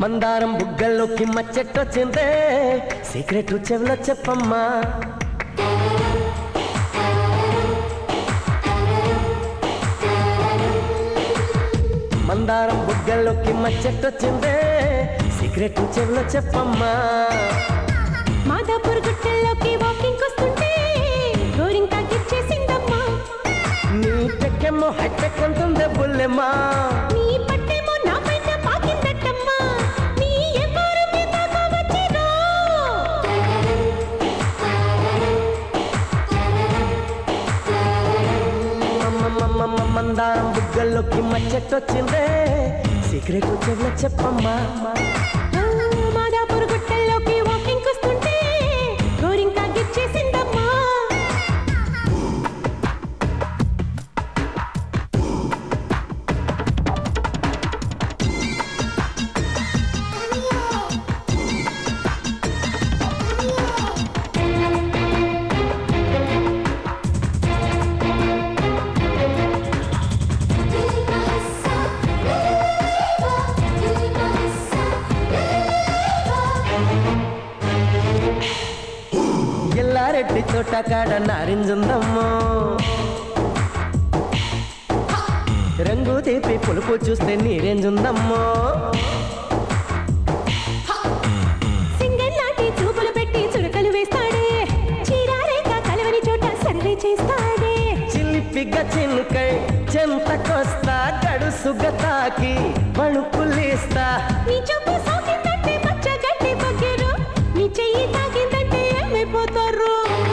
మందారం బుగ్గల్లోకి మచ్చెట్టొచ్చిందే సీక్రెట్ చెవిలో చెప్పమ్మా మందారం బుగ్గల్లోకి మచ్చెట్టొచ్చిందే సీక్రెట్ చెవిలో చెప్పమ్మా మాదాపూర్ గుట్టల్లోకి వాకింగ్ వస్తుంటే గోరింకా గిచ్చేసిందమ్మా నీ టెక్కెమ్మో హైటెక్ అంటుందే బుల్లెమ్మా నీ పట్టేమో నా పైన పాకిందట్టమ్మా నీ ఎవరు మీద వచ్చిరో మమ్మమ్మమ్మ మందారం బుగ్గల్లోకి మచ్చెట్టొచ్చిందే సీక్రెట్ చెవిలో చెప్పమ్మా ఆ, మాదాపూర్ గుట్టల్లోకి వాకింగ్ వస్తుంటే గోరింకా గిచ్చేసిందమ్మా ఎల్లారెడ్డి తోట కాడ నారింజుందమ్మో రంగు తీపి పులుపు చూస్తే నీరేంజుందమ్మో సింగల్ నాటి చూపులు పెట్టి చురకలు వేస్తాడే చీరారేక కలవని చోట సర్వే చేస్తాడే చిలిపిగ చినుకై చెంతకొస్తా గడుసుగ తాకి వణుకులేస్తా నీ చూపు సోకిందంటే మచ్చ గట్టి పగ్గిరు నీ చెయ్యి తాకిందంటే ఏమైపోతారు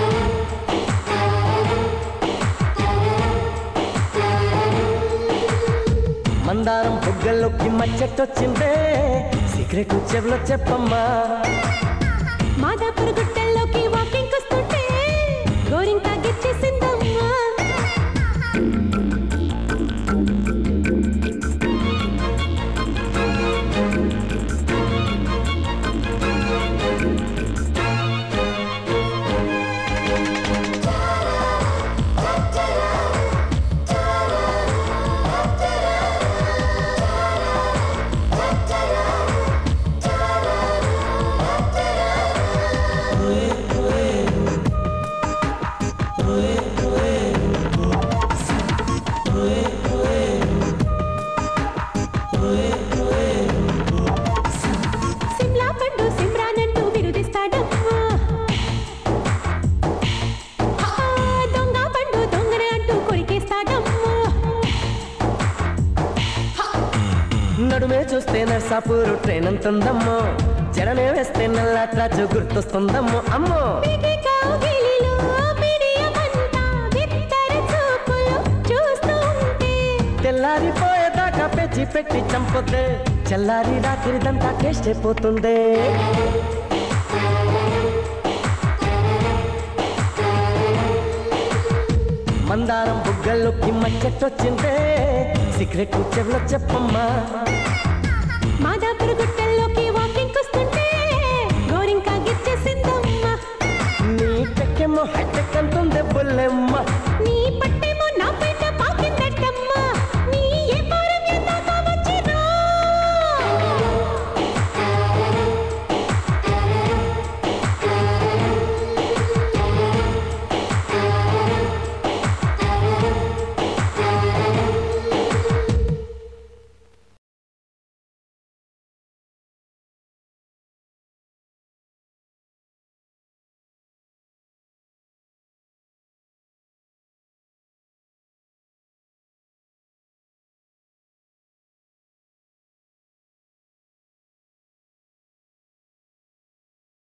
మందారం బుగ్గల్లోకి మచ్చట్టొచ్చిందే సీక్రెట్ చెవిలో చెప్పమ్మా మాదాపూర్ గుట్టల్లోకి వాకింగ్ వస్తుంటే గోరింకా గిచ్చేసిందమ్మా సిమ్లా పండు సిమ్రానంటూ బిరుదిస్తాడమ్మా ఆ, దొంగ పండు దొంగన అంటూ కొరికేస్తాడమ్మా నడుమే చూస్తే నర్సాపూరు ట్రైన్ అంటుందమ్మో జడనే వేస్తే నల్లాట్రాజు గుర్తొస్తుందమ్మో అమ్మో బిగి కౌగిలిలో బిడియమంతా బిత్తర చూపులు చూస్తూ ఉంటే తెల్లారిపోయేదాకా పెంచి పెట్టి చంపుతే చల్లారి రాత్రిదంతా టేస్ట్ అయిపోతుందే మందారం బుగ్గల్లోకి మచ్చట్టొచ్చిందే సీక్రెట్ చెవిలో చెప్పమ్మా మాదాపూర్ గుట్టల్లోకి వాకింగ్ వస్తుంటే గోరింకా గిచ్చేసిందమ్మా నీ టెక్కెమ్మో హైటెక్ అంటుందే బుల్లెమ్మ